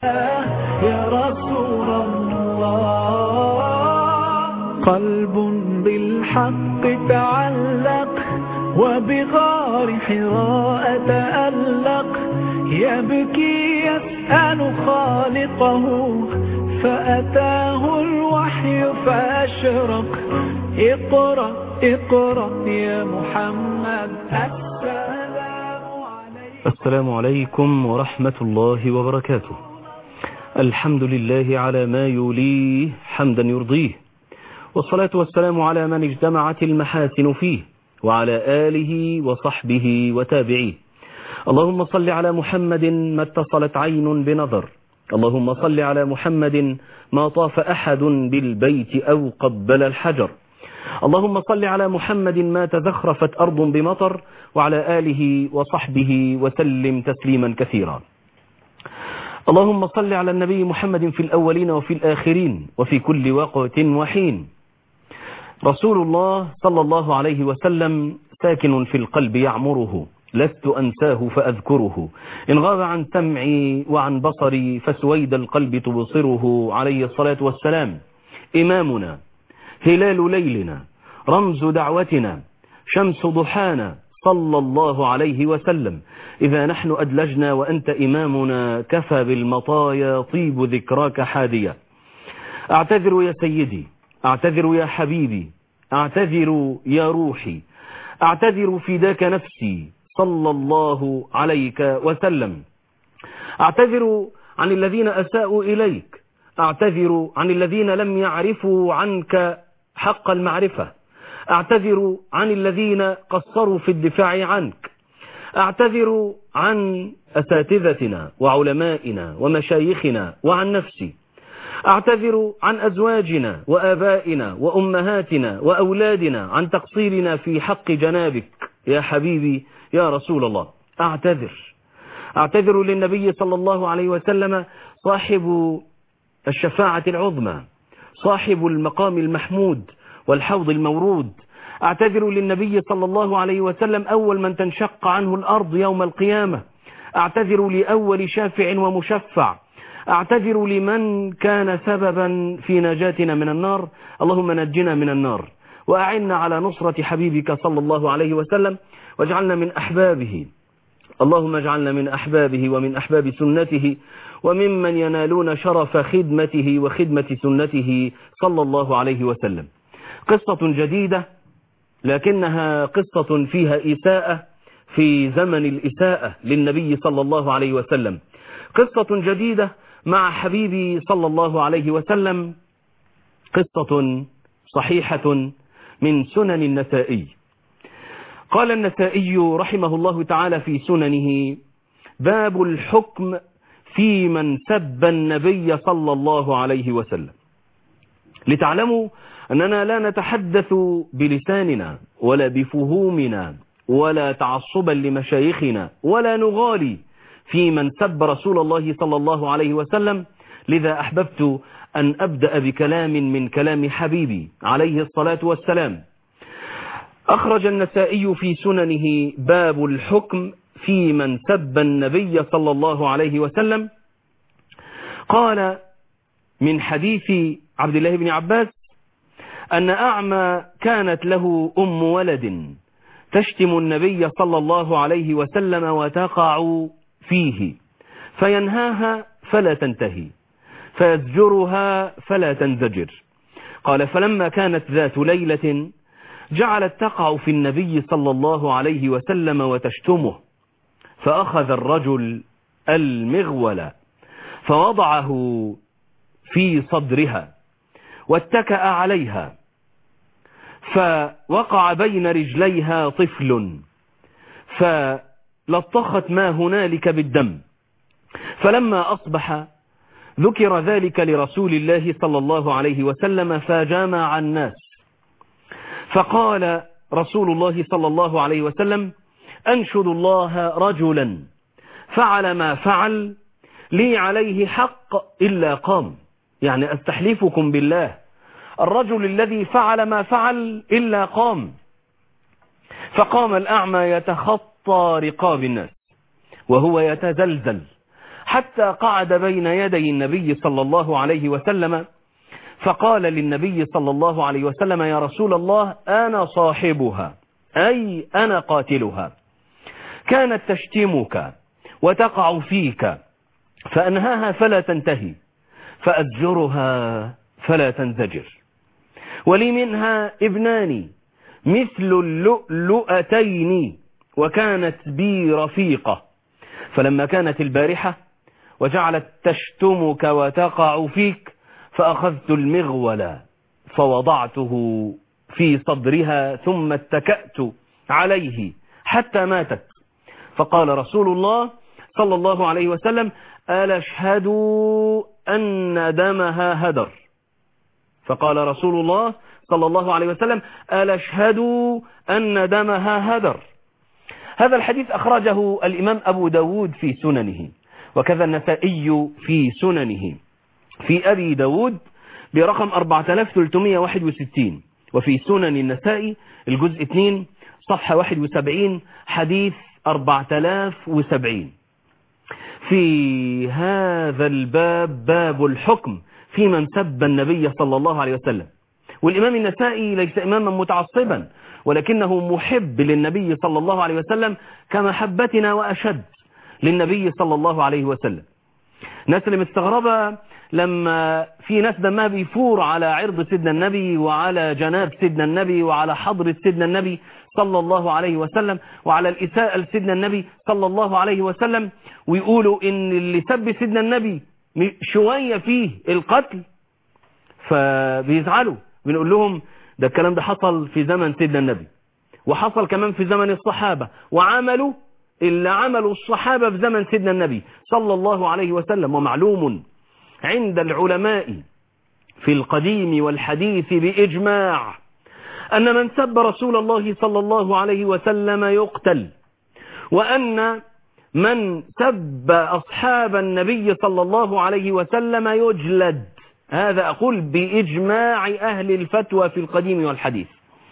يا رسول الله قلب بالحق تعلق وبغار حراء تألق يبكي يسأل خالقه فأتاه الوحي فأشرق اقرأ اقرأ يا محمد السلام عليك السلام عليكم ورحمة الله وبركاته الحمد لله على ما يوليه حمدا يرضيه والصلاة والسلام على من اجتمعت المحاسن فيه وعلى آله وصحبه وتابعيه اللهم صل على محمد ما اتصلت عين بنظر اللهم صل على محمد ما طاف أحد بالبيت أو قبل الحجر اللهم صل على محمد ما تزخرفت أرض بمطر وعلى آله وصحبه وسلم تسليما كثيرا اللهم صل على النبي محمد في الأولين وفي الآخرين وفي كل وقت وحين رسول الله صلى الله عليه وسلم ساكن في القلب يعمره لست أنساه فأذكره إن غاب عن سمعي وعن بصري فسويد القلب تبصره عليه الصلاة والسلام إمامنا هلال ليلنا رمز دعوتنا شمس ضحانا صلى الله عليه وسلم إذا نحن أدلجنا وأنت إمامنا كفى بالمطايا طيب ذكراك حادية أعتذر يا سيدي أعتذر يا حبيبي أعتذر يا روحي أعتذر فداك نفسي صلى الله عليك وسلم أعتذر عن الذين أساءوا إليك أعتذر عن الذين لم يعرفوا عنك حق المعرفة أعتذر عن الذين قصروا في الدفاع عنك أعتذر عن أساتذتنا وعلمائنا ومشايخنا وعن نفسي أعتذر عن أزواجنا وآبائنا وأمهاتنا وأولادنا عن تقصيرنا في حق جنابك يا حبيبي يا رسول الله أعتذر أعتذر للنبي صلى الله عليه وسلم صاحب الشفاعة العظمى صاحب المقام المحمود والحوض المورود أعتذر للنبي صلى الله عليه وسلم أول من تنشق عنه الأرض يوم القيامة أعتذر لأول شافع ومشفع أعتذر لمن كان سببا في نجاتنا من النار اللهم نجنا من النار وأعنا على نصرة حبيبك صلى الله عليه وسلم واجعلنا من أحبابه اللهم اجعلنا من أحبابه ومن أحباب سنته وممن ينالون شرف خدمته وخدمة سنته صلى الله عليه وسلم قصة جديدة لكنها قصة فيها إساءة في زمن الإساءة للنبي صلى الله عليه وسلم قصة جديدة مع حبيبي صلى الله عليه وسلم قصة صحيحة من سنن النسائي قال النسائي رحمه الله تعالى في سننه باب الحكم في من سب النبي صلى الله عليه وسلم لتعلموا أننا لا نتحدث بلساننا ولا بفهومنا ولا تعصبا لمشايخنا ولا نغالي في من سب رسول الله صلى الله عليه وسلم لذا أحببت أن أبدأ بكلام من كلام حبيبي عليه الصلاة والسلام أخرج النسائي في سننه باب الحكم في من سب النبي صلى الله عليه وسلم قال من حديث عبد الله بن عباس أن أعمى كانت له أم ولد تشتم النبي صلى الله عليه وسلم وتقع فيه فينهاها فلا تنتهي فيزجرها فلا تنزجر قال فلما كانت ذات ليلة جعلت تقع في النبي صلى الله عليه وسلم وتشتمه فأخذ الرجل المغول فوضعه في صدرها واتكأ عليها فوقع بين رجليها طفل فلطخت ما هنالك بالدم فلما أصبح ذكر ذلك لرسول الله صلى الله عليه وسلم فجامع الناس فقال رسول الله صلى الله عليه وسلم أنشد الله رجلا فعل ما فعل لي عليه حق إلا قام يعني أستحلفكم بالله الرجل الذي فعل ما فعل إلا قام فقام الأعمى يتخطى رقاب الناس وهو يتزلزل حتى قعد بين يدي النبي صلى الله عليه وسلم فقال للنبي صلى الله عليه وسلم يا رسول الله أنا صاحبها أي أنا قاتلها كانت تشتمك وتقع فيك فأنهاها فلا تنتهي فأزجرها فلا تنزجر ولي منها ابنان مثل اللؤلؤتين وكانت بي رفيقة فلما كانت البارحة وجعلت تشتمك وتقع فيك فأخذت المغول فوضعته في صدرها ثم اتكأت عليه حتى ماتت فقال رسول الله صلى الله عليه وسلم ألا اشهدوا أن دمها هدر فقال رسول الله صلى الله عليه وسلم ألا اشهدوا أن دمها هدر هذا الحديث أخرجه الإمام أبو داود في سننه وكذا النسائي في سننه في أبي داود برقم 4361 وفي سنن النسائي الجزء 2 صفحة 71 حديث 4070 في هذا الباب باب الحكم في من سب النبي صلى الله عليه وسلم والإمام النسائي ليس إماما متعصبا ولكنه محب للنبي صلى الله عليه وسلم كمحبتنا وأشد للنبي صلى الله عليه وسلم ناس اللي مستغربة لما في ناس دمها بيفور على عرض سيدنا النبي وعلى جناب سيدنا النبي وعلى حضرة سيدنا النبي صلى الله عليه وسلم وعلى الإساءة لسيدنا النبي صلى الله عليه وسلم ويقولوا إن اللي سب سيدنا النبي شوية فيه القتل فبيزعلوا بنقول لهم ده الكلام ده حصل في زمن سيدنا النبي وحصل كمان في زمن الصحابة وعملوا اللي عملوا الصحابة في زمن سيدنا النبي صلى الله عليه وسلم ومعلوم عند العلماء في القديم والحديث بإجماع أن من سب رسول الله صلى الله عليه وسلم يقتل وأن من سب أصحاب النبي صلى الله عليه وسلم يجلد هذا أقول بإجماع أهل الفتوى في القديم والحديث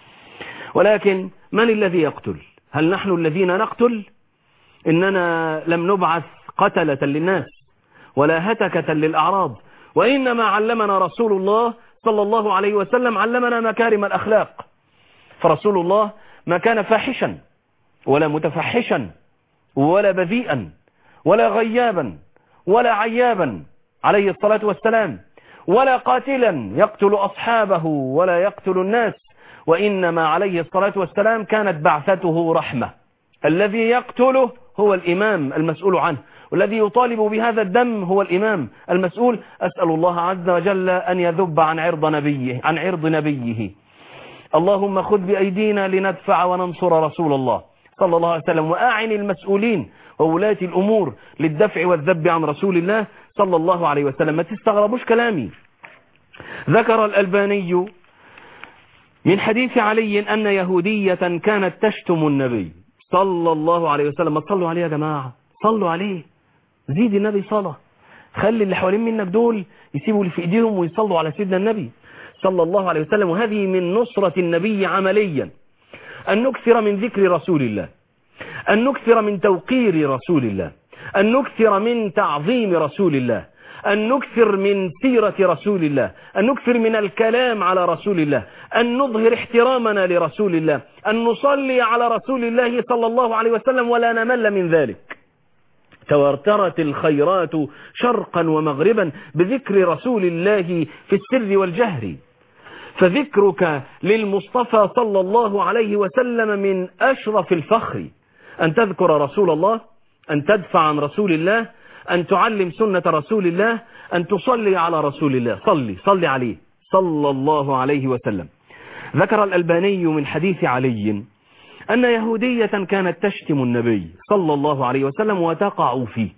ولكن من الذي يقتل هل نحن الذين نقتل إننا لم نبعث قتلة للناس ولا هتكة للأعراض وإنما علمنا رسول الله صلى الله عليه وسلم علمنا مكارم الأخلاق فرسول الله ما كان فاحشا ولا متفحشا ولا بذيئا ولا غيابا ولا عيابا عليه الصلاة والسلام ولا قاتلا يقتل أصحابه ولا يقتل الناس وإنما عليه الصلاة والسلام كانت بعثته رحمة الذي يقتله هو الإمام المسؤول عنه والذي يطالب بهذا الدم هو الإمام المسؤول أسأل الله عز وجل أن يذب عن عرض نبيه عن عرض نبيه اللهم خذ بأيدينا لندفع وننصر رسول الله صلى الله عليه وسلم وأعن المسؤولين وولاة الأمور للدفع والذب عن رسول الله صلى الله عليه وسلم ما تستغربوش كلامي ذكر الألباني من حديث علي أن يهودية كانت تشتم النبي صلى الله عليه وسلم ما تصلوا عليه يا جماعة صلوا عليه زيد النبي صلاة خلي اللي حوالين منك دول يسيبوا اللي في ايديهم ويصلوا على سيدنا النبي صلى الله عليه وسلم وهذه من نصرة النبي عمليا أن نكثر من ذكر رسول الله أن نكثر من توقير رسول الله أن نكثر من تعظيم رسول الله أن نكثر من سيرة رسول الله أن نكثر من الكلام على رسول الله أن نظهر احترامنا لرسول الله أن نصلي على رسول الله صلى الله عليه وسلم ولا نمل من ذلك تواترت الخيرات شرقا ومغربا بذكر رسول الله في السر والجهر فذكرك للمصطفى صلى الله عليه وسلم من أشرف الفخر أن تذكر رسول الله أن تدفع عن رسول الله أن تعلم سنة رسول الله أن تصلي على رسول الله صلي صلي عليه صلى الله عليه وسلم ذكر الألباني من حديث علي أن يهودية كانت تشتم النبي صلى الله عليه وسلم وتقع فيه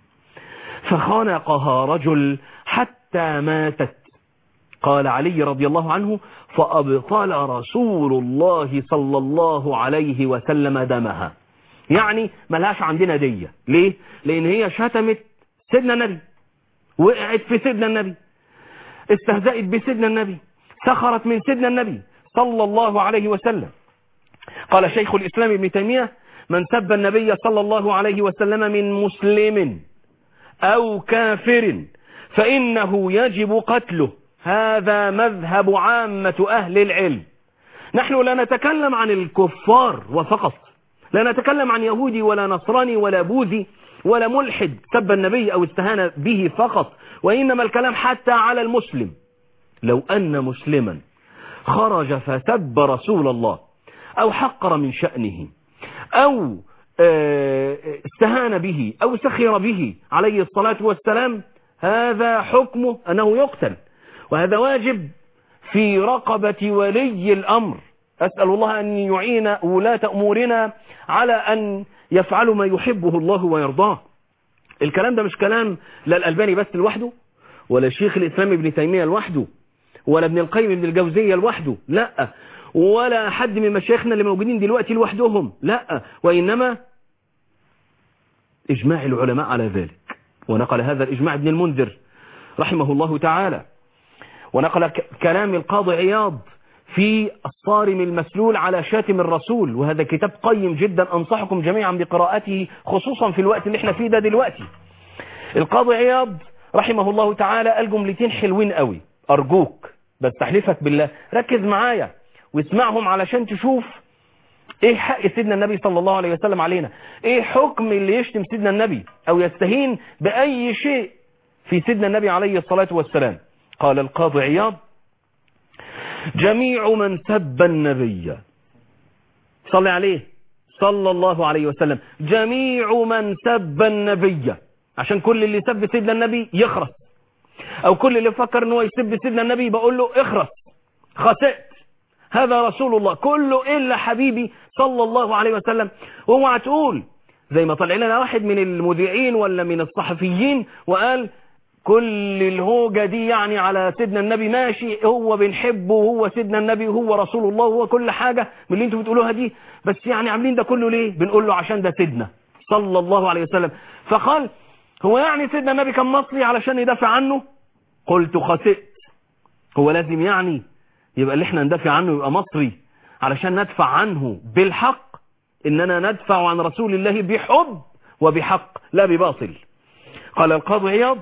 فخنقها رجل حتى ماتت قال علي رضي الله عنه فأبطل رسول الله صلى الله عليه وسلم دمها يعني ملهاش عندنا دية ليه؟ لأن هي شتمت سيدنا النبي وقعت في سيدنا النبي استهزأت بسيدنا النبي سخرت من سيدنا النبي صلى الله عليه وسلم قال شيخ الإسلام ابن تيمية من سب النبي صلى الله عليه وسلم من مسلم أو كافر فإنه يجب قتله هذا مذهب عامة أهل العلم نحن لا نتكلم عن الكفار وفقط لا نتكلم عن يهودي ولا نصراني ولا بوذي ولا ملحد سب النبي أو استهان به فقط وإنما الكلام حتى على المسلم لو أن مسلما خرج فسب رسول الله أو حقر من شأنه أو استهان به أو سخر به عليه الصلاة والسلام هذا حكمه أنه يقتل وهذا واجب في رقبة ولي الأمر أسأل الله أن يعين ولاة أمورنا على أن يفعلوا ما يحبه الله ويرضاه الكلام ده مش كلام لا الألباني بس لوحده ولا شيخ الإسلام ابن تيمية لوحده ولا ابن القيم ابن الجوزية لوحده لا ولا حد من مشايخنا اللي موجودين دلوقتي لوحدهم لا وإنما إجماع العلماء على ذلك ونقل هذا الإجماع ابن المنذر رحمه الله تعالى ونقل كلام القاضي عياض في الصارم المسلول على شاتم الرسول وهذا كتاب قيم جدا أنصحكم جميعا بقراءته خصوصا في الوقت اللي احنا فيه ده دلوقتي القاضي عياض رحمه الله تعالى قال جملتين حلوين قوي أرجوك بستحلفك بالله ركز معايا واسمعهم علشان تشوف ايه حق سيدنا النبي صلى الله عليه وسلم علينا ايه حكم اللي يشتم سيدنا النبي او يستهين بأي شيء في سيدنا النبي عليه الصلاة والسلام قال القاضي عياض جميع من سب النبي صلى عليه صلى الله عليه وسلم جميع من سب النبي عشان كل اللي سب سيدنا النبي يخرس او كل اللي فكر ان هو يسب سيدنا النبي بقول له اخرس خسئت هذا رسول الله كله الا حبيبي صلى الله عليه وسلم وهو هتقول زي ما طلع لنا واحد من المذيعين ولا من الصحفيين وقال كل الهوجة دي يعني على سيدنا النبي ماشي هو بنحبه وهو سيدنا النبي وهو رسول الله وهو كل حاجة من اللي انتوا بتقولوها دي بس يعني عاملين ده كله ليه بنقول له عشان ده سيدنا صلى الله عليه وسلم فقال هو يعني سيدنا النبي كان مصري علشان يدافع عنه قلت خسئت هو لازم يعني يبقى اللي احنا ندافع عنه يبقى مصري علشان ندفع عنه بالحق اننا ندفع عن رسول الله بحب وبحق لا بباطل قال القاضي عياض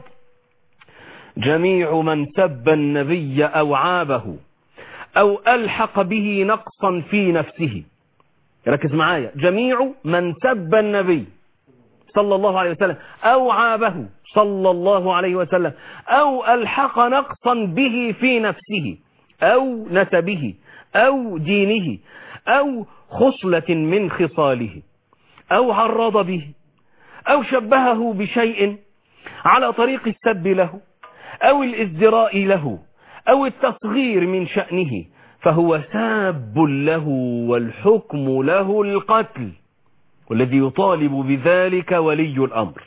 جميع من سب النبي أو عابه أو ألحق به نقصا في نفسه ركز معايا جميع من سب النبي صلى الله عليه وسلم أو عابه صلى الله عليه وسلم أو ألحق نقصا به في نفسه أو نسبه أو دينه أو خصلة من خصاله أو عرض به أو شبهه بشيء على طريق السب له أو الازدراء له أو التصغير من شأنه فهو ساب له والحكم له القتل والذي يطالب بذلك ولي الأمر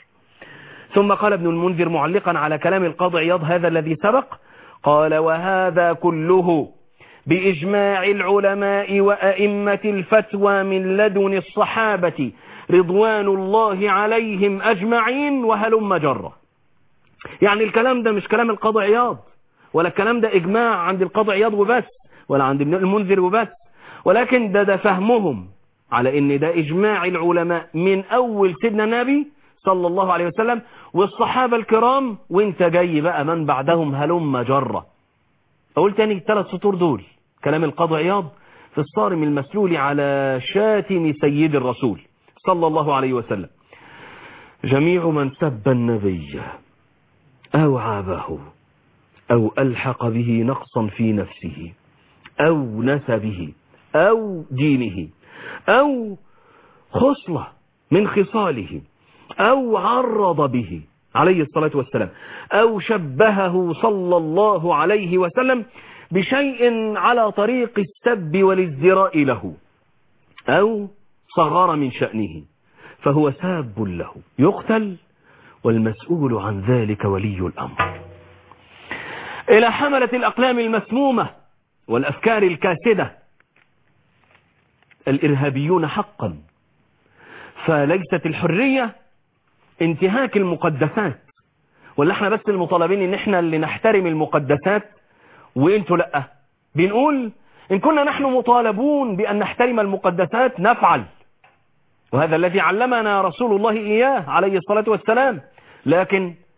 ثم قال ابن المنذر معلقا على كلام القاضي عياض هذا الذي سبق قال وهذا كله بإجماع العلماء وأئمة الفتوى من لدن الصحابة رضوان الله عليهم أجمعين وهلم جره يعني الكلام ده مش كلام القاضي عياض ولا الكلام ده إجماع عند القاضي عياض وبس ولا عند ابن المنذر وبس ولكن ده ده فهمهم على ان ده إجماع العلماء من أول سيدنا النبي صلى الله عليه وسلم والصحابة الكرام وانت جاي بقى من بعدهم هلم جرة أقول تاني الثلاث سطور دول كلام القاضي عياض في الصارم المسلول على شاتم سيد الرسول صلى الله عليه وسلم جميع من سب النبي أو عابه أو ألحق به نقصا في نفسه أو نسبه أو دينه أو خصلة من خصاله أو عرض به عليه الصلاة والسلام أو شبهه صلى الله عليه وسلم بشيء على طريق السب والازدراء له أو صغر من شأنه فهو ساب له يقتل والمسؤول عن ذلك ولي الأمر إلى حملة الأقلام المسمومة والأفكار الكاسدة الإرهابيون حقا فليست الحرية انتهاك المقدسات ولا احنا بس المطالبين ان احنا اللي نحترم المقدسات وانتوا لا بنقول ان كنا نحن مطالبون بان نحترم المقدسات نفعل وهذا الذي علمنا رسول الله إياه عليه الصلاة والسلام لكن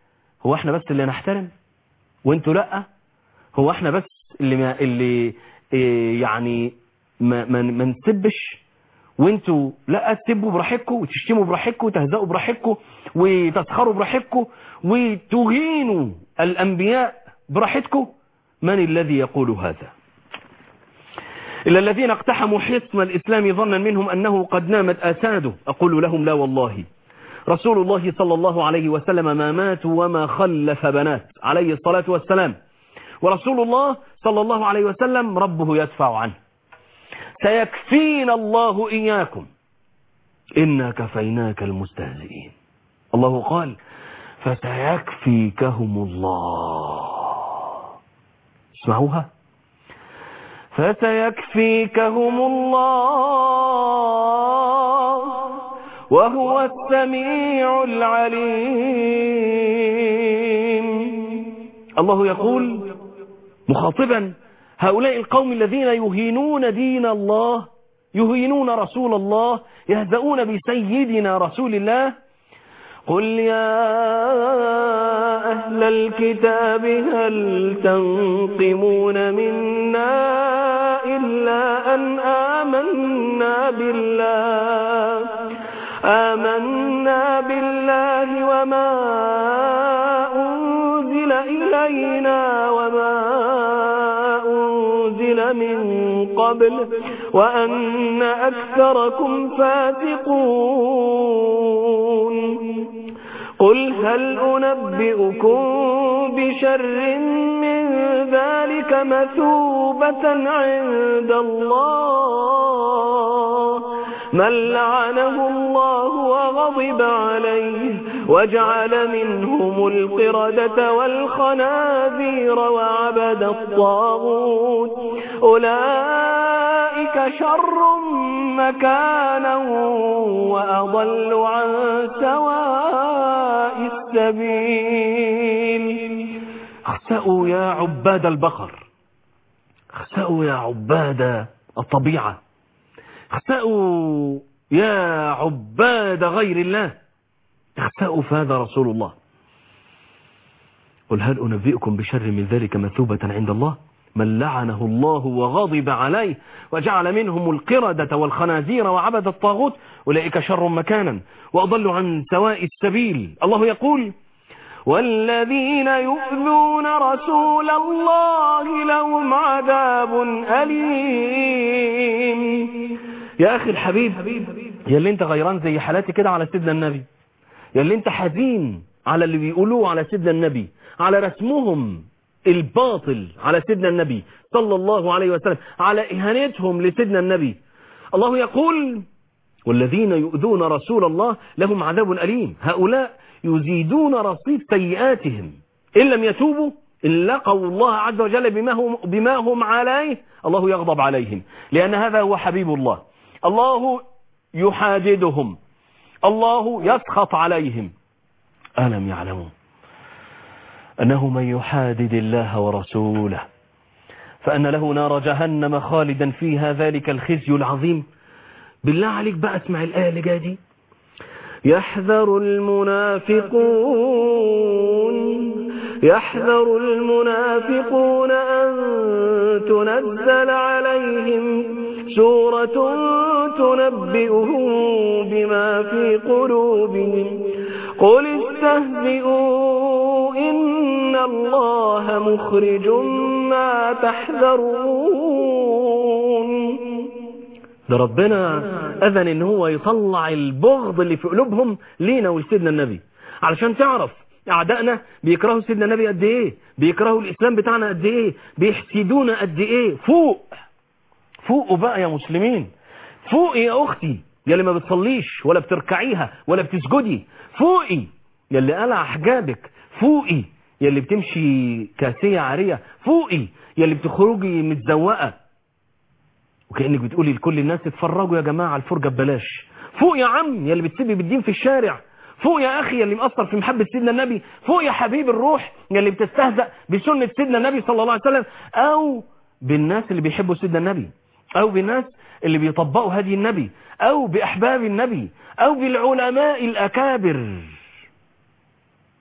هو احنا بس اللي نحترم وانتوا لا هو احنا بس اللي ما اللي إيه يعني ما ما ما نسبش وانتوا لا تسبوا براحتكم وتشتموا براحتكم وتهزقوا براحتكم وتسخروا براحتكم وتهينوا الانبياء براحتكم من الذي يقول هذا إلا الذين اقتحموا حصن الإسلام ظنا منهم أنه قد نامت آساده أقول لهم لا والله رسول الله صلى الله عليه وسلم ما مات وما خلف بنات عليه الصلاة والسلام ورسول الله صلى الله عليه وسلم ربه يدفع عنه سيكفينا الله إياكم إنا كفيناك المستهزئين الله قال فسيكفيكهم الله اسمعوها فسيكفيكهم الله وهو السميع العليم الله يقول مخاطبا هؤلاء القوم الذين يهينون دين الله يهينون رسول الله يهزؤون بسيدنا رسول الله قل يا أهل الكتاب هل تنقمون منا إلا أن آمنا بالله آمنا بالله وما أنزل إلينا وما أنزل من قبل وأن أكثركم فاتقون قل هل أنبئكم بشر من ذلك مثوبة عند الله من لعنه الله وغضب عليه وجعل منهم القردة والخنازير وعبد الطاغوت أولئك شر مكانا وأضل عن سواء السبيل اخسأوا يا عباد البقر اخسأوا يا عباد الطبيعة اخسأوا يا عباد غير الله اخسأوا فهذا رسول الله قل هل أنبئكم بشر من ذلك مثوبة عند الله من لعنه الله وغضب عليه وجعل منهم القردة والخنازير وعبد الطاغوت أولئك شر مكانا وأضل عن سواء السبيل الله يقول والذين يؤذون رسول الله لهم عذاب أليم يا أخي الحبيب يا اللي انت غيران زي حالاتي كده على سيدنا النبي يا اللي انت حزين على اللي بيقولوه على سيدنا النبي على رسمهم الباطل على سيدنا النبي صلى الله عليه وسلم على إهانتهم لسيدنا النبي الله يقول والذين يؤذون رسول الله لهم عذاب أليم هؤلاء يزيدون رصيد سيئاتهم إن لم يتوبوا إن لقوا الله عز وجل بما هم, بما هم عليه الله يغضب عليهم لأن هذا هو حبيب الله الله يحاددهم الله يسخط عليهم ألم يعلموا أنه من يحادد الله ورسوله فأن له نار جهنم خالدا فيها ذلك الخزي العظيم بالله عليك بقى اسمع الآية اللي جايه دي يحذر المنافقون يحذر المنافقون أن تنزل عليهم سورة تنبئهم بما في قلوبهم قل استهزئوا إن الله مخرج ما تحذرون ده ربنا أذن إن هو يطلع البغض اللي في قلوبهم لينا ولسيدنا النبي علشان تعرف أعدائنا بيكرهوا سيدنا النبي قد إيه بيكرهوا الإسلام بتاعنا قد إيه بيحسدونا قد إيه فوق فوقوا بقى يا مسلمين فوقي يا أختي يا اللي ما بتصليش ولا بتركعيها ولا بتسجدي فوقي يا اللي قلع حجابك فوقي يا اللي بتمشي كاسية عارية فوقي يا اللي بتخرجي متزوقة وكأنك بتقولي لكل الناس اتفرجوا يا جماعة الفرجة ببلاش فوق يا عم يا اللي بتسيبي بالدين في الشارع فوق يا أخي يا اللي مقصر في محبة سيدنا النبي فوق يا حبيب الروح يا اللي بتستهزأ بسنة سيدنا النبي صلى الله عليه وسلم أو بالناس اللي بيحبوا سيدنا النبي أو بالناس اللي بيطبقوا هدي النبي أو بأحباب النبي أو بالعلماء الأكابر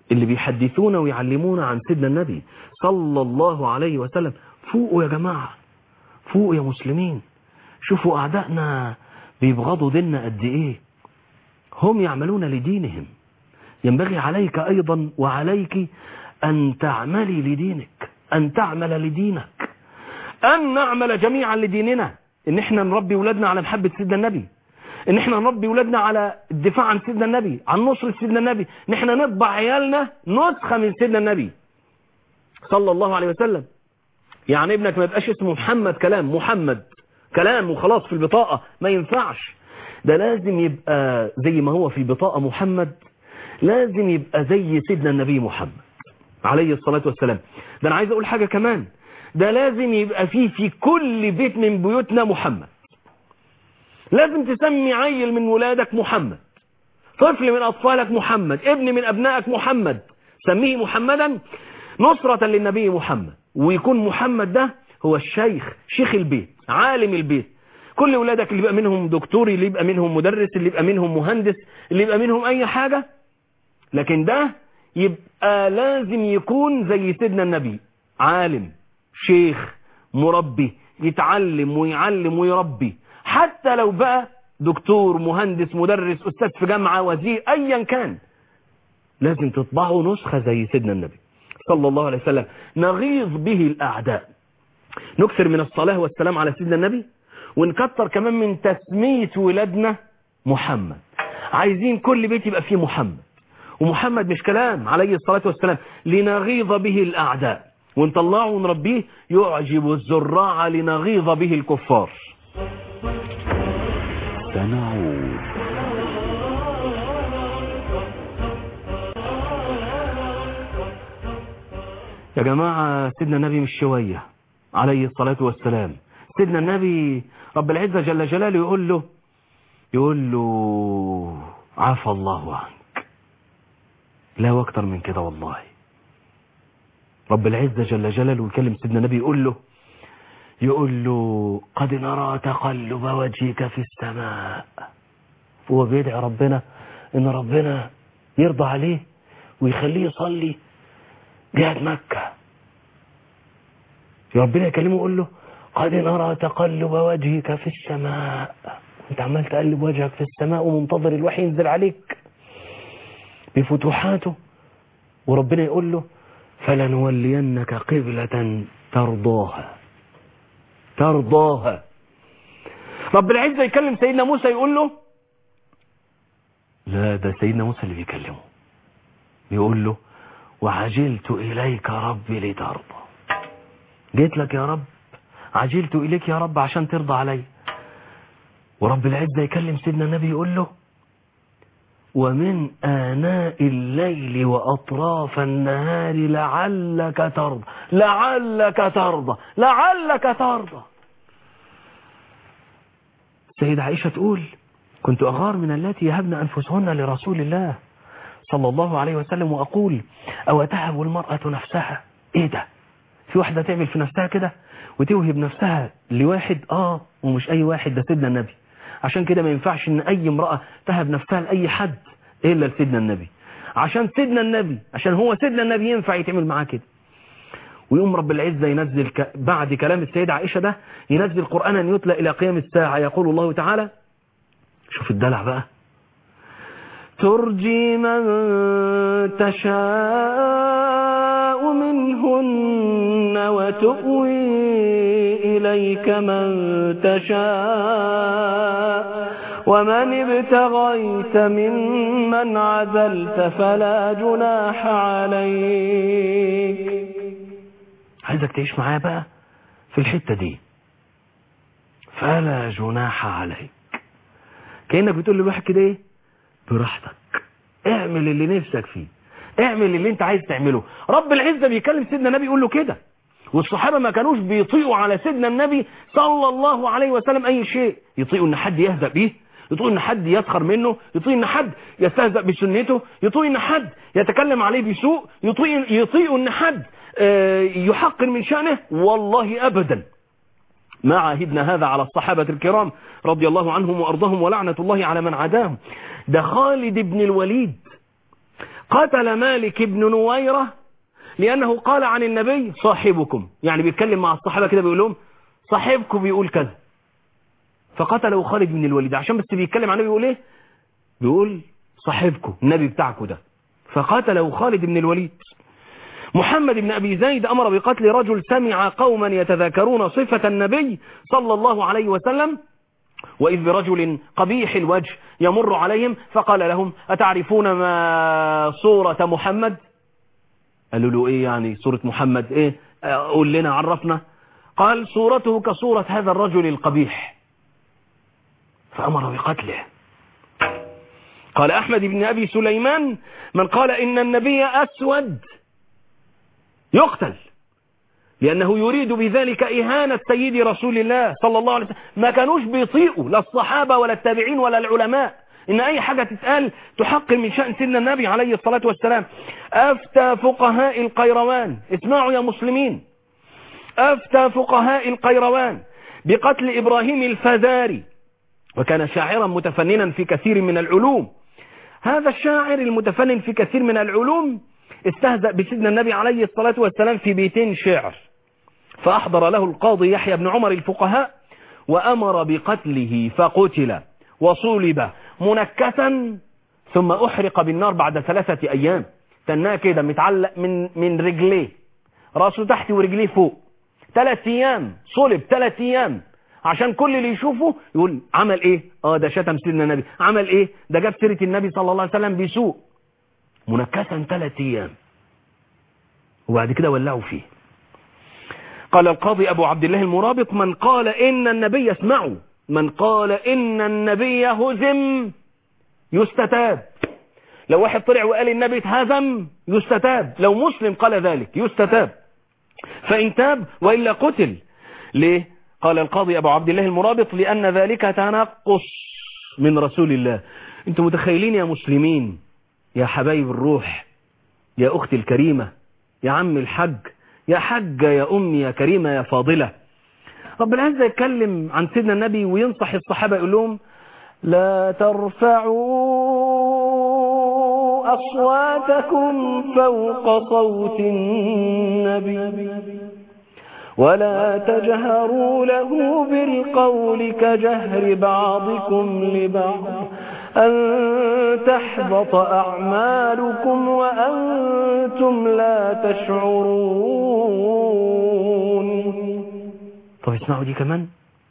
اللي بيحدثونا ويعلمونا عن سيدنا النبي صلى الله عليه وسلم فوقوا يا جماعة فوقوا يا مسلمين شوفوا أعدائنا بيبغضوا ديننا قد إيه هم يعملون لدينهم ينبغي عليك أيضا وعليك أن تعملي لدينك أن تعمل لدينك أن نعمل جميعا لديننا إن إحنا نربي ولادنا على محبة سيدنا النبي إن إحنا نربي ولادنا على الدفاع عن سيدنا النبي عن نصر سيدنا النبي إن إحنا نطبع عيالنا نسخة من سيدنا النبي صلى الله عليه وسلم يعني ابنك ما يبقاش اسمه محمد كلام محمد كلام وخلاص في البطاقة ما ينفعش ده لازم يبقى زي ما هو في البطاقة محمد لازم يبقى زي سيدنا النبي محمد عليه الصلاة والسلام ده أنا عايز أقول حاجة كمان ده لازم يبقى فيه في كل بيت من بيوتنا محمد لازم تسمي عيل من ولادك محمد طفل من أطفالك محمد ابن من أبنائك محمد سميه محمدا نصرة للنبي محمد ويكون محمد ده هو الشيخ شيخ البيت عالم البيت كل ولادك اللي يبقى منهم دكتور اللي يبقى منهم مدرس اللي يبقى منهم مهندس اللي يبقى منهم أي حاجة لكن ده يبقى لازم يكون زي سيدنا النبي عالم شيخ مربي يتعلم ويعلم ويربي حتى لو بقى دكتور مهندس مدرس أستاذ في جامعة وزير أيا كان لازم تطبعوا نسخة زي سيدنا النبي صلى الله عليه وسلم نغيظ به الأعداء نكثر من الصلاة والسلام على سيدنا النبي ونكتر كمان من تسمية ولادنا محمد عايزين كل بيت يبقى فيه محمد ومحمد مش كلام عليه الصلاة والسلام لنغيظ به الأعداء ونطلعه ونربيه يعجب الزراع لنغيظ به الكفار سنعود يا جماعة سيدنا النبي مش شوية عليه الصلاة والسلام سيدنا النبي رب العزة جل جلاله يقول له يقول له عفى الله عنك لا واكتر من كده والله رب العزة جل جلاله يكلم سيدنا النبي يقول له يقول له قد نرى تقلب وجهك في السماء هو بيدعي ربنا ان ربنا يرضى عليه ويخليه يصلي جهة مكة ربنا يكلمه يقول له قد نرى تقلب وجهك في السماء انت عمال تقلب وجهك في السماء ومنتظر الوحي ينزل عليك بفتوحاته وربنا يقول له فلنولينك قبلة ترضاها ترضاها رب العزة يكلم سيدنا موسى يقول له لا ده سيدنا موسى اللي بيكلمه يقول له وعجلت إليك ربي لترضى جيت لك يا رب عجلت إليك يا رب عشان ترضى علي ورب العزة يكلم سيدنا النبي يقول له ومن آناء الليل وأطراف النهار لعلك ترضى لعلك ترضى لعلك ترضى سيدة عائشة تقول كنت أغار من التي يهبن أنفسهن لرسول الله صلى الله عليه وسلم وأقول أو تهب المرأة نفسها إيه ده في واحدة تعمل في نفسها كده وتوهب نفسها لواحد آه ومش أي واحد ده سيدنا النبي عشان كده ما ينفعش ان اي امرأة تهب نفسها لأي حد الا لسيدنا النبي عشان سيدنا النبي عشان هو سيدنا النبي ينفع يتعمل معاه كده ويوم رب العزة ينزل ك... بعد كلام السيدة عائشة ده ينزل قرآنا يتلى إلى قيام الساعة يقول الله تعالى شوف الدلع بقى ترجي من تشاء منهن وتؤوي إليك من تشاء ومن ابتغيت ممن عزلت فلا جناح عليك عايزك تعيش معايا بقى في الحتة دي فلا جناح عليك كأنك بتقول للواحد كده ايه براحتك اعمل اللي نفسك فيه اعمل اللي انت عايز تعمله رب العزة بيكلم سيدنا النبي يقول له كده والصحابة ما كانوش بيطيقوا على سيدنا النبي صلى الله عليه وسلم اي شيء يطيقوا ان حد يهزأ بيه يطيقوا ان حد يسخر منه يطيق ان حد يستهزأ بسنته يطيق ان حد يتكلم عليه بسوء يطيق يطيق ان حد يحقر من شأنه والله ابدا ما عاهدنا هذا على الصحابة الكرام رضي الله عنهم وأرضهم ولعنة الله على من عداهم ده خالد بن الوليد قتل مالك بن نويرة لأنه قال عن النبي صاحبكم يعني بيتكلم مع الصحابة كده بيقول لهم صاحبكم بيقول كذا فقتله خالد بن الوليد عشان بس بيتكلم عن النبي بيقول ايه بيقول صاحبكم النبي بتاعكم ده فقتله خالد بن الوليد محمد بن أبي زيد أمر بقتل رجل سمع قوما يتذاكرون صفة النبي صلى الله عليه وسلم وإذ برجل قبيح الوجه يمر عليهم فقال لهم أتعرفون ما صورة محمد قالوا له إيه يعني صورة محمد إيه قول لنا عرفنا قال صورته كصورة هذا الرجل القبيح فأمر بقتله قال أحمد بن أبي سليمان من قال إن النبي أسود يقتل لأنه يريد بذلك إهانة سيد رسول الله صلى الله عليه وسلم ما كانوش بيطيقوا لا الصحابة ولا التابعين ولا العلماء إن أي حاجة تتقال تحقر من شأن سيدنا النبي عليه الصلاة والسلام أفتى فقهاء القيروان اسمعوا يا مسلمين أفتى فقهاء القيروان بقتل إبراهيم الفزاري وكان شاعرا متفننا في كثير من العلوم هذا الشاعر المتفنن في كثير من العلوم استهزأ بسيدنا النبي عليه الصلاة والسلام في بيتين شعر فأحضر له القاضي يحيى بن عمر الفقهاء وأمر بقتله فقتل وصولب منكسا ثم أحرق بالنار بعد ثلاثة أيام تناه كده متعلق من من رجليه راسه تحت ورجليه فوق ثلاث أيام صلب ثلاث أيام عشان كل اللي يشوفه يقول عمل ايه اه ده شتم سيدنا النبي عمل ايه ده جاب سيره النبي صلى الله عليه وسلم بسوء منكسا ثلاث ايام وبعد كده ولعوا فيه قال القاضي ابو عبد الله المرابط من قال ان النبي اسمعوا من قال ان النبي هزم يستتاب لو واحد طلع وقال النبي اتهزم يستتاب لو مسلم قال ذلك يستتاب فإن تاب وإلا قتل ليه قال القاضي أبو عبد الله المرابط لأن ذلك تنقص من رسول الله انتم متخيلين يا مسلمين يا حبايب الروح يا أختي الكريمة يا عم الحج يا حجة يا أمي يا كريمة يا فاضلة رب العزة يتكلم عن سيدنا النبي وينصح الصحابة يقول لهم لا ترفعوا أصواتكم فوق صوت النبي ولا تجهروا له بالقول كجهر بعضكم لبعض أن تحبط أعمالكم وأنتم لا تشعرون طب اسمعوا دي كمان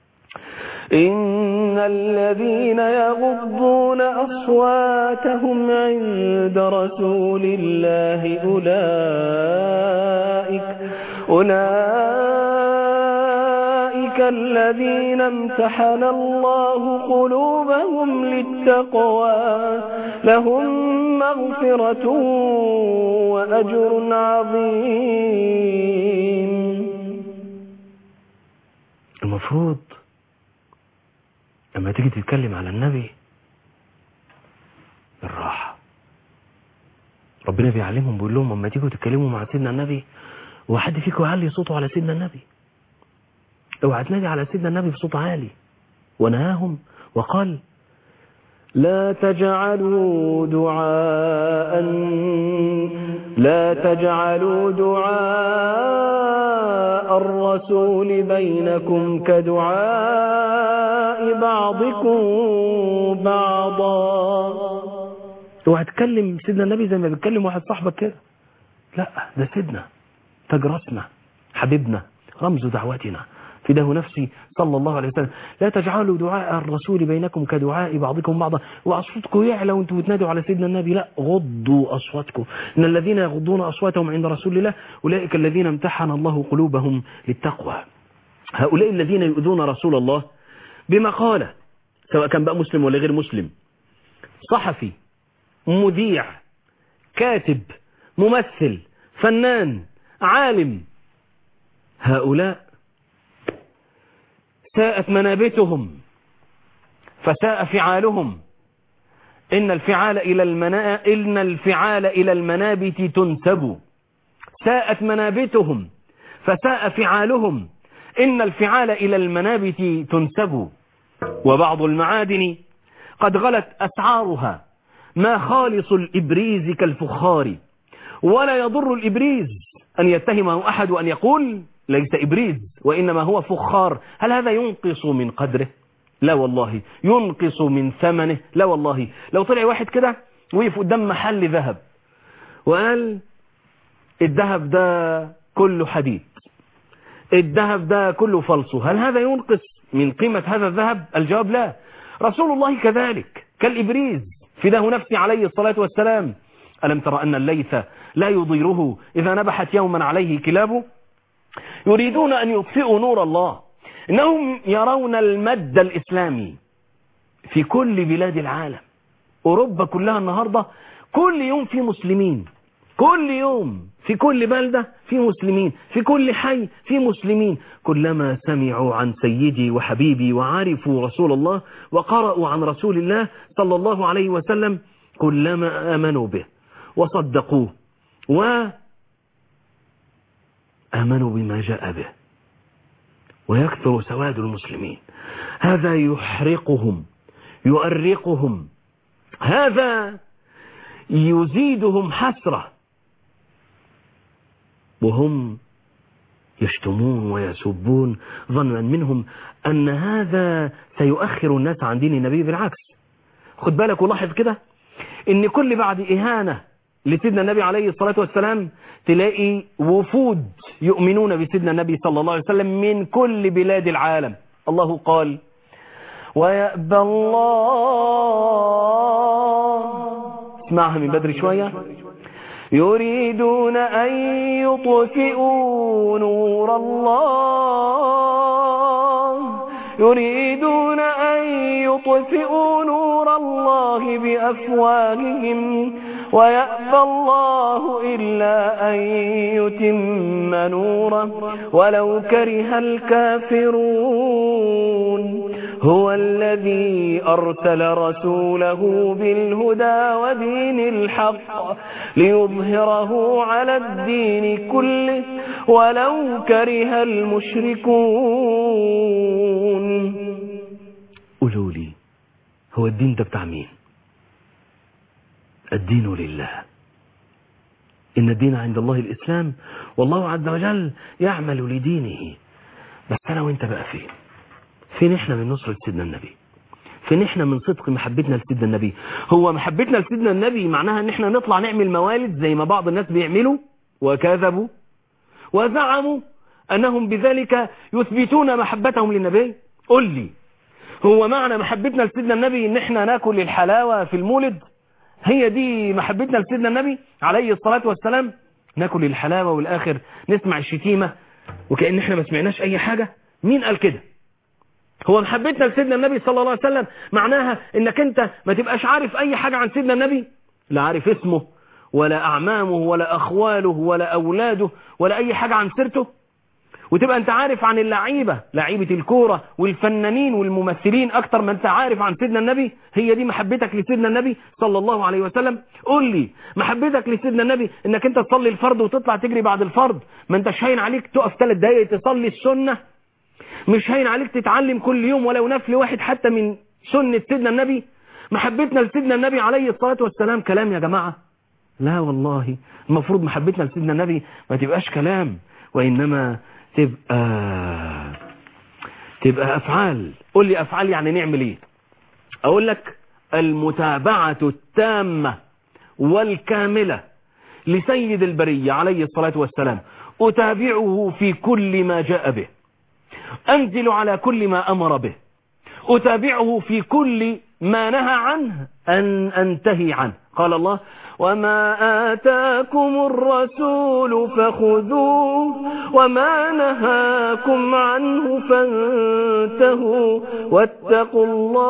إن الذين يغضون أصواتهم عند رسول الله أولئك أولئك الذين امتحن الله قلوبهم للتقوى لهم مغفرة وأجر عظيم المفروض لما تيجي تتكلم على النبي بالراحة ربنا بيعلمهم بيقول لهم لما تيجوا تتكلموا مع سيدنا النبي وحد فيكم يعلي صوته على سيدنا النبي اوعى تنادي على سيدنا النبي بصوت عالي ونهاهم وقال لا تجعلوا دعاء لا تجعلوا دعاء الرسول بينكم كدعاء بعضكم بعضا اوعى تكلم سيدنا النبي زي ما بيتكلم واحد صاحبك كده لا ده سيدنا تاج راسنا حبيبنا رمز دعوتنا فداه نفسي صلى الله عليه وسلم لا تجعلوا دعاء الرسول بينكم كدعاء بعضكم بعضا واصواتكم يعلى وانتم بتنادوا على سيدنا النبي لا غضوا اصواتكم ان الذين يغضون اصواتهم عند رسول الله اولئك الذين امتحن الله قلوبهم للتقوى هؤلاء الذين يؤذون رسول الله بما قال سواء كان بقى مسلم ولا غير مسلم صحفي مذيع كاتب ممثل فنان عالم هؤلاء ساءت منابتهم فساء فعالهم إن الفعال إلى المنا... إن الفعال إلى المنابت تنسب ساءت منابتهم فساء فعالهم إن الفعال إلى المنابت تنسب وبعض المعادن قد غلت أسعارها ما خالص الإبريز كالفخار ولا يضر الإبريز أن يتهمه أحد وأن يقول ليس إبريز وإنما هو فخار هل هذا ينقص من قدره لا والله ينقص من ثمنه لا والله لو طلع واحد كده وقف قدام محل ذهب وقال الذهب ده كله حديد الذهب ده كله فلسو هل هذا ينقص من قيمة هذا الذهب الجواب لا رسول الله كذلك كالإبريز فداه نفسي عليه الصلاة والسلام ألم ترى أن الليث لا يضيره إذا نبحت يوما عليه كلابه يريدون أن يطفئوا نور الله إنهم يرون المد الإسلامي في كل بلاد العالم أوروبا كلها النهاردة كل يوم في مسلمين كل يوم في كل بلدة في مسلمين في كل حي في مسلمين كلما سمعوا عن سيدي وحبيبي وعرفوا رسول الله وقرأوا عن رسول الله صلى الله عليه وسلم كلما آمنوا به وصدقوه وآمنوا بما جاء به ويكثر سواد المسلمين هذا يحرقهم يؤرقهم هذا يزيدهم حسرة وهم يشتمون ويسبون ظنا منهم أن هذا سيؤخر الناس عن دين النبي بالعكس خد بالك ولاحظ كده ان كل بعد إهانة لسيدنا النبي عليه الصلاة والسلام تلاقي وفود يؤمنون بسيدنا النبي صلى الله عليه وسلم من كل بلاد العالم الله قال ويأبى الله اسمعها من بدري شوية يريدون أن يطفئوا نور الله يريدون أن يطفئوا نور الله بأفواههم ويأبى الله إلا أن يتم نوره ولو كره الكافرون هو الذي أرسل رسوله بالهدى ودين الحق ليظهره على الدين كله ولو كره المشركون قولوا لي هو الدين ده بتاع مين الدين لله إن الدين عند الله الإسلام والله عز وجل يعمل لدينه بس أنا وإنت بقى فين فين إحنا من نصرة سيدنا النبي فين إحنا من صدق محبتنا لسيدنا النبي هو محبتنا لسيدنا النبي معناها إن إحنا نطلع نعمل موالد زي ما بعض الناس بيعملوا وكذبوا وزعموا أنهم بذلك يثبتون محبتهم للنبي قل لي هو معنى محبتنا لسيدنا النبي إن إحنا ناكل الحلاوة في المولد هي دي محبتنا لسيدنا النبي عليه الصلاة والسلام ناكل الحلاوة والآخر نسمع الشتيمة وكأن احنا ما سمعناش أي حاجة مين قال كده هو محبتنا لسيدنا النبي صلى الله عليه وسلم معناها انك انت ما تبقاش عارف اي حاجة عن سيدنا النبي لا عارف اسمه ولا اعمامه ولا اخواله ولا اولاده ولا اي حاجة عن سيرته وتبقى انت عارف عن اللعيبة لعيبة الكورة والفنانين والممثلين اكتر ما انت عارف عن سيدنا النبي هي دي محبتك لسيدنا النبي صلى الله عليه وسلم قول لي محبتك لسيدنا النبي انك انت تصلي الفرض وتطلع تجري بعد الفرض ما انتش هين عليك تقف ثلاث دقايق تصلي السنة مش هين عليك تتعلم كل يوم ولو نفل واحد حتى من سنة سيدنا النبي محبتنا لسيدنا النبي عليه الصلاة والسلام كلام يا جماعة لا والله المفروض محبتنا لسيدنا النبي ما تبقاش كلام وإنما تبقى تبقى أفعال قول لي أفعال يعني نعمل إيه أقول لك المتابعة التامة والكاملة لسيد البرية عليه الصلاة والسلام أتابعه في كل ما جاء به أنزل على كل ما أمر به أتابعه في كل ما نهى عنه أن أنتهي عنه قال الله وما آتاكم الرسول فخذوه وما نهاكم عنه فانتهوا واتقوا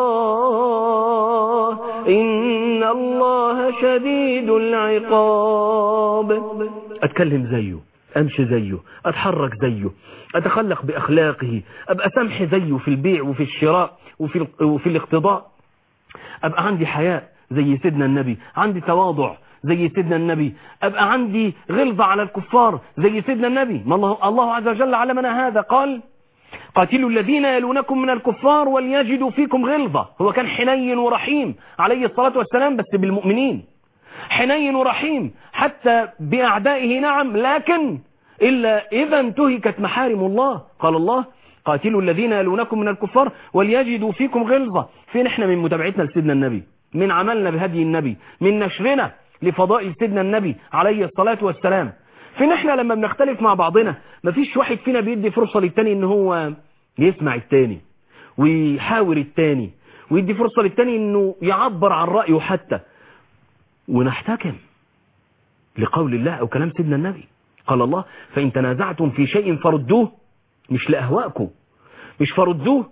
الله إن الله شديد العقاب أتكلم زيه أمشي زيه أتحرك زيه أتخلق بأخلاقه أبقى سمح زيه في البيع وفي الشراء وفي, وفي الاقتضاء أبقى عندي حياء زي سيدنا النبي عندي تواضع زي سيدنا النبي أبقى عندي غلظة على الكفار زي سيدنا النبي ما الله, الله عز وجل علمنا هذا قال قاتلوا الذين يلونكم من الكفار وليجدوا فيكم غلظة هو كان حنين ورحيم عليه الصلاة والسلام بس بالمؤمنين حنين ورحيم حتى بأعدائه نعم لكن إلا إذا انتهكت محارم الله قال الله قاتلوا الذين يلونكم من الكفار وليجدوا فيكم غلظة فين احنا من متابعتنا لسيدنا النبي من عملنا بهدي النبي من نشرنا لفضائل سيدنا النبي عليه الصلاة والسلام فين احنا لما بنختلف مع بعضنا مفيش واحد فينا بيدي فرصة للتاني ان هو يسمع التاني ويحاور التاني ويدي فرصة للتاني انه يعبر عن رأيه حتى ونحتكم لقول الله او كلام سيدنا النبي قال الله فإن تنازعتم في شيء فردوه مش لأهوائكم مش فردوه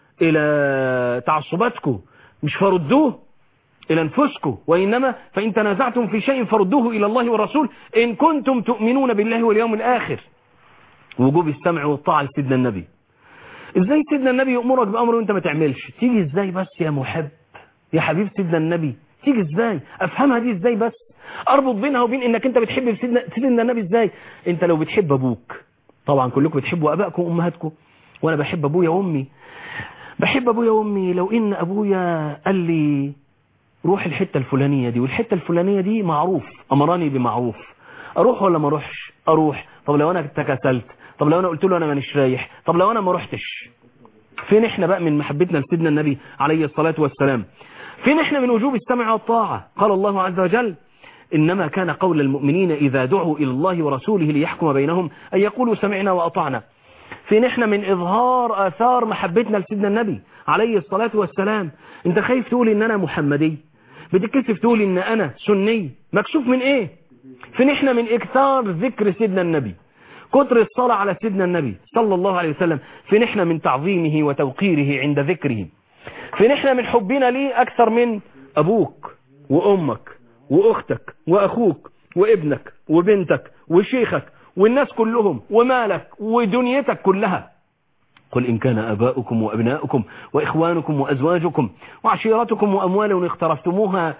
إلى تعصباتكم مش فردوه إلى أنفسكم وإنما فإن تنازعتم في شيء فردوه إلى الله والرسول إن كنتم تؤمنون بالله واليوم الآخر وجوب السمع والطاعة لسيدنا النبي إزاي سيدنا النبي يأمرك بأمر وإنت ما تعملش تيجي إزاي بس يا محب يا حبيب سيدنا النبي تيجي إزاي أفهمها دي إزاي بس أربط بينها وبين إنك أنت بتحب سيدنا, سيدنا النبي إزاي أنت لو بتحب أبوك طبعا كلكم بتحبوا أبائكم وأمهاتكم وأنا بحب أبويا وأمي بحب أبويا وأمي لو إن أبويا قال لي روح الحتة الفلانية دي والحتة الفلانية دي معروف أمراني بمعروف أروح ولا ما أروحش أروح طب لو أنا تكسلت طب لو أنا قلت له أنا مانيش رايح طب لو أنا ما روحتش فين إحنا بقى من محبتنا لسيدنا النبي عليه الصلاة والسلام فين إحنا من وجوب السمع والطاعة قال الله عز وجل إنما كان قول المؤمنين إذا دعوا إلى الله ورسوله ليحكم بينهم أن يقولوا سمعنا وأطعنا فين إحنا من إظهار آثار محبتنا لسيدنا النبي عليه الصلاة والسلام أنت خايف تقول إن أنا محمدي بتتكسف تقول إن أنا سني مكسوف من إيه فين إحنا من إكثار ذكر سيدنا النبي كتر الصلاة على سيدنا النبي صلى الله عليه وسلم فين إحنا من تعظيمه وتوقيره عند ذكره فين إحنا من حبنا ليه أكثر من أبوك وأمك وأختك وأخوك وابنك وبنتك وشيخك والناس كلهم ومالك ودنيتك كلها قل إن كان أباؤكم وأبناؤكم وإخوانكم وأزواجكم وعشيرتكم وأموال اقترفتموها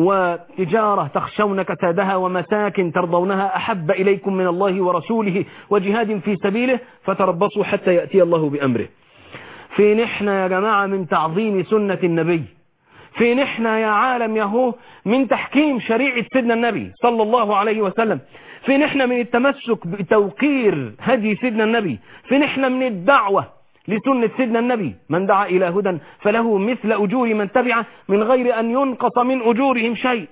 وتجارة تخشون كسادها ومساكن ترضونها أحب إليكم من الله ورسوله وجهاد في سبيله فتربصوا حتى يأتي الله بأمره فين احنا يا جماعة من تعظيم سنة النبي فين احنا يا عالم يهو من تحكيم شريعة سيدنا النبي صلى الله عليه وسلم فين احنا من التمسك بتوقير هدي سيدنا النبي فين احنا من الدعوة لسنة سيدنا النبي من دعا إلى هدى فله مثل أجور من تبعه من غير أن ينقص من أجورهم شيء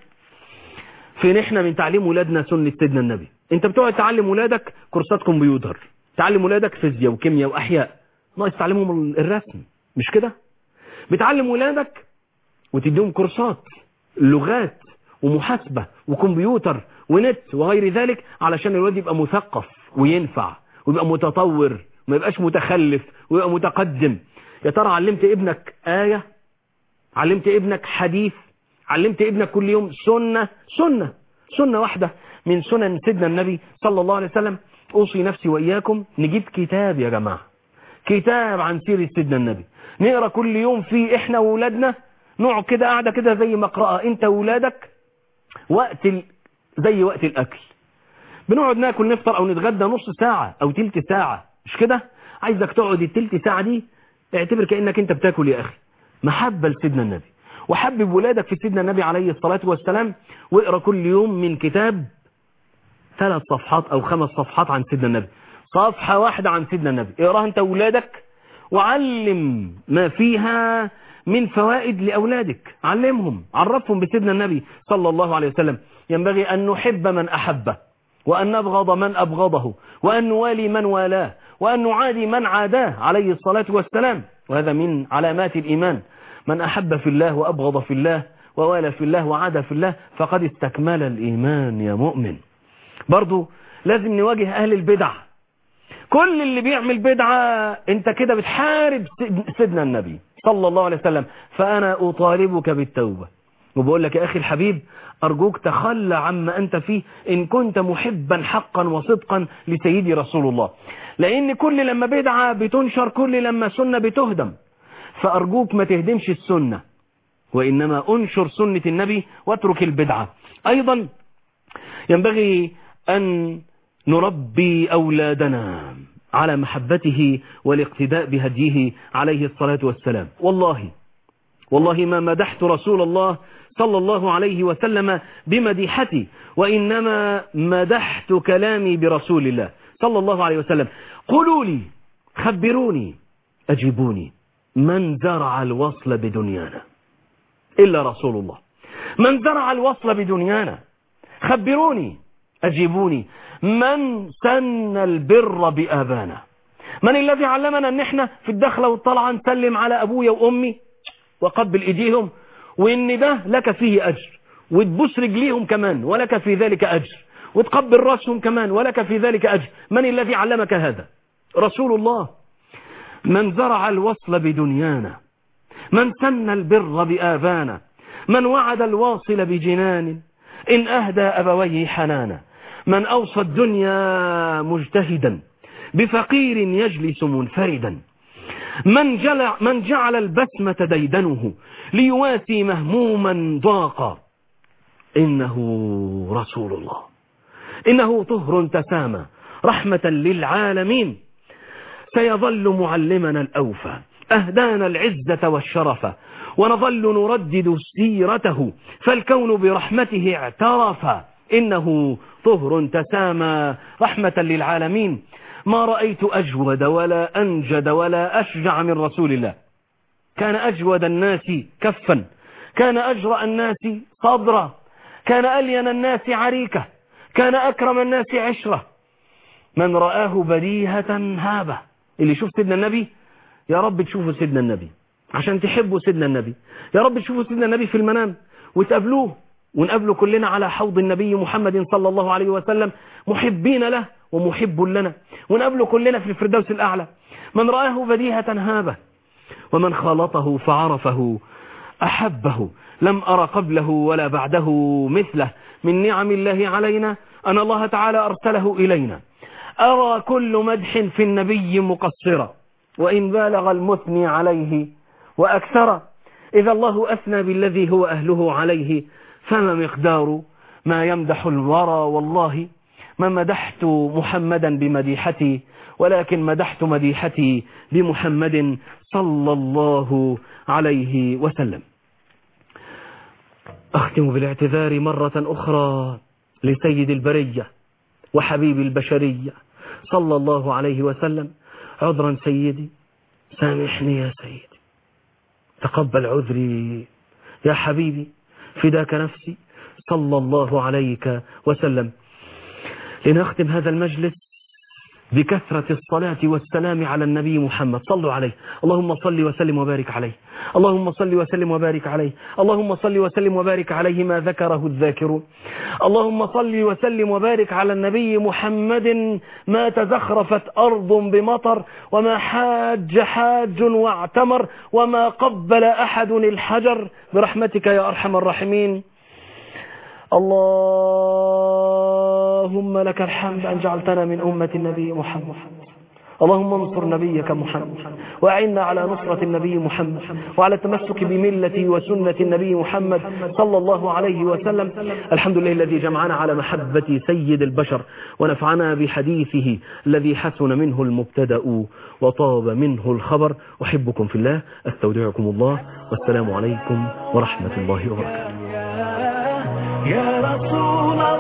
فين احنا من تعليم ولادنا سنة سيدنا النبي انت بتقعد تعلم ولادك كورسات كمبيوتر تعلم ولادك فيزياء وكيمياء وأحياء ناقص تعلمهم الرسم مش كده بتعلم ولادك وتديهم كورسات لغات ومحاسبة وكمبيوتر ونت وغير ذلك علشان الولد يبقى مثقف وينفع ويبقى متطور ما يبقاش متخلف ويبقى متقدم يا ترى علمت ابنك آية علمت ابنك حديث علمت ابنك كل يوم سنة سنة سنة واحدة من سنن سيدنا النبي صلى الله عليه وسلم أوصي نفسي وإياكم نجيب كتاب يا جماعة كتاب عن سيرة سيدنا النبي نقرأ كل يوم فيه احنا وولادنا نقعد كده قاعدة كده زي مقرأة انت وولادك وقت ال... زي وقت الأكل بنقعد ناكل نفطر أو نتغدى نص ساعة أو تلت ساعة مش كده عايزك تقعد التلت ساعة دي اعتبر كأنك انت بتاكل يا أخي محبة لسيدنا النبي وحبب ولادك في سيدنا النبي عليه الصلاة والسلام واقرأ كل يوم من كتاب ثلاث صفحات أو خمس صفحات عن سيدنا النبي صفحة واحدة عن سيدنا النبي اقراها انت وولادك وعلم ما فيها من فوائد لأولادك علمهم عرفهم بسيدنا النبي صلى الله عليه وسلم ينبغي أن نحب من أحبه وأن نبغض من أبغضه وأن نوالي من والاه وأن نعادي من عاداه عليه الصلاة والسلام وهذا من علامات الإيمان من أحب في الله وأبغض في الله ووالى في الله وعاد في الله فقد استكمل الإيمان يا مؤمن برضو لازم نواجه أهل البدع كل اللي بيعمل بدعة انت كده بتحارب سيدنا النبي صلى الله عليه وسلم فأنا أطالبك بالتوبة وبقول لك يا أخي الحبيب أرجوك تخلى عما أنت فيه إن كنت محبا حقا وصدقا لسيدي رسول الله لأن كل لما بدعة بتنشر كل لما سنة بتهدم فأرجوك ما تهدمش السنة وإنما أنشر سنة النبي واترك البدعة أيضا ينبغي أن نربي أولادنا على محبته والاقتداء بهديه عليه الصلاة والسلام والله والله ما مدحت رسول الله صلى الله عليه وسلم بمديحتي وإنما مدحت كلامي برسول الله صلى الله عليه وسلم قولوا لي خبروني أجيبوني من زرع الوصل بدنيانا إلا رسول الله من زرع الوصل بدنيانا خبروني أجيبوني من سن البر بآبانا من الذي علمنا ان احنا في الدخلة والطلعة نسلم على ابويا وامي وقبل ايديهم وان ده لك فيه اجر وتبوس رجليهم كمان ولك في ذلك اجر وتقبل راسهم كمان ولك في ذلك اجر من الذي علمك هذا رسول الله من زرع الوصل بدنيانا من سن البر بآبانا من وعد الواصل بجنان إن أهدى أبويه حنانا من أوصى الدنيا مجتهدا بفقير يجلس منفردا من, جلع من جعل البسمة ديدنه ليواسي مهموما ضاقا إنه رسول الله إنه طهر تسامى رحمة للعالمين سيظل معلمنا الأوفى أهدانا العزة والشرف ونظل نردد سيرته فالكون برحمته اعترف إنه طهر تسامى رحمة للعالمين ما رأيت أجود ولا أنجد ولا أشجع من رسول الله كان أجود الناس كفا كان أجرأ الناس صدرا كان ألين الناس عريكة كان أكرم الناس عشرة من رآه بديهة هابة اللي يشوف سيدنا النبي يا رب تشوفوا سيدنا النبي عشان تحبوا سيدنا النبي يا رب تشوفوا سيدنا النبي في المنام وتقابلوه ونقابله كلنا على حوض النبي محمد صلى الله عليه وسلم محبين له ومحب لنا ونقابله كلنا في الفردوس الأعلى من رآه بديهة هابة ومن خالطه فعرفه أحبه لم أرى قبله ولا بعده مثله من نعم الله علينا أن الله تعالى أرسله إلينا أرى كل مدح في النبي مقصرا وإن بالغ المثني عليه وأكثر إذا الله أثنى بالذي هو أهله عليه فما مقدار ما يمدح الورى والله ما مدحت محمدا بمديحتي ولكن مدحت مديحتي بمحمد صلى الله عليه وسلم أختم بالاعتذار مرة أخرى لسيد البرية وحبيب البشرية صلى الله عليه وسلم عذرا سيدي سامحني يا سيدي تقبل عذري يا حبيبي فداك نفسي صلى الله عليك وسلم لنختم هذا المجلس بكثرة الصلاة والسلام على النبي محمد صلوا عليه اللهم صل وسلم وبارك عليه اللهم صل وسلم وبارك عليه اللهم صل وسلم وبارك عليه ما ذكره الذاكرون اللهم صل وسلم وبارك على النبي محمد ما تزخرفت أرض بمطر وما حاج حاج واعتمر وما قبل أحد الحجر برحمتك يا أرحم الراحمين اللهم لك الحمد أن جعلتنا من أمة النبي محمد اللهم انصر نبيك محمد وأعنا على نصرة النبي محمد وعلى التمسك بملة وسنة النبي محمد صلى الله عليه وسلم الحمد لله الذي جمعنا على محبة سيد البشر ونفعنا بحديثه الذي حسن منه المبتدأ وطاب منه الخبر أحبكم في الله أستودعكم الله والسلام عليكم ورحمة الله وبركاته يا رسول